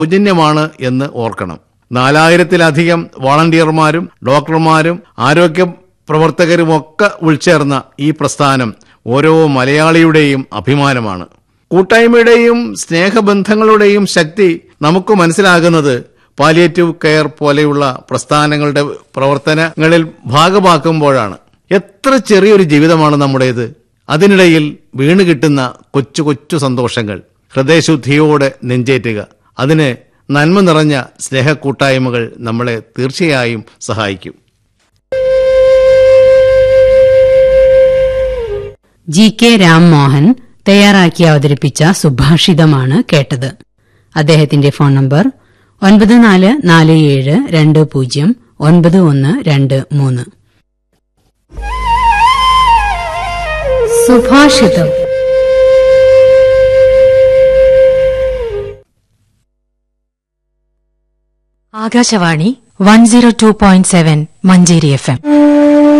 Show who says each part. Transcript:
Speaker 1: സൗജന്യമാണ് എന്ന് ഓർക്കണം നാലായിരത്തിലധികം വളണ്ടിയർമാരും ഡോക്ടർമാരും ആരോഗ്യ പ്രവർത്തകരുമൊക്കെ ഉൾച്ചേർന്ന ഈ പ്രസ്ഥാനം ഓരോ മലയാളിയുടെയും അഭിമാനമാണ് കൂട്ടായ്മയുടെയും സ്നേഹബന്ധങ്ങളുടെയും ശക്തി നമുക്ക് മനസ്സിലാകുന്നത് പാലിയേറ്റീവ് കെയർ പോലെയുള്ള പ്രസ്ഥാനങ്ങളുടെ പ്രവർത്തനങ്ങളിൽ ഭാഗമാക്കുമ്പോഴാണ് എത്ര ചെറിയൊരു ജീവിതമാണ് നമ്മുടേത് അതിനിടയിൽ വീണ് കിട്ടുന്ന കൊച്ചു കൊച്ചു സന്തോഷങ്ങൾ ഹൃദയശുദ്ധിയോടെ നെഞ്ചേറ്റുക അതിന് നന്മ നിറഞ്ഞ സ്നേഹക്കൂട്ടായ്മകൾ നമ്മളെ തീർച്ചയായും സഹായിക്കും
Speaker 2: ജി കെ രാംമോഹൻ തയ്യാറാക്കി അവതരിപ്പിച്ച സുഭാഷിതമാണ് കേട്ടത് അദ്ദേഹത്തിന്റെ ഫോൺ നമ്പർ ഒൻപത് നാല് നാല് ഏഴ് രണ്ട് പൂജ്യം ഒൻപത് ഒന്ന് രണ്ട് മൂന്ന്
Speaker 3: സുഭാഷിതം
Speaker 4: Akashvani one zero two point seven Manjeri F M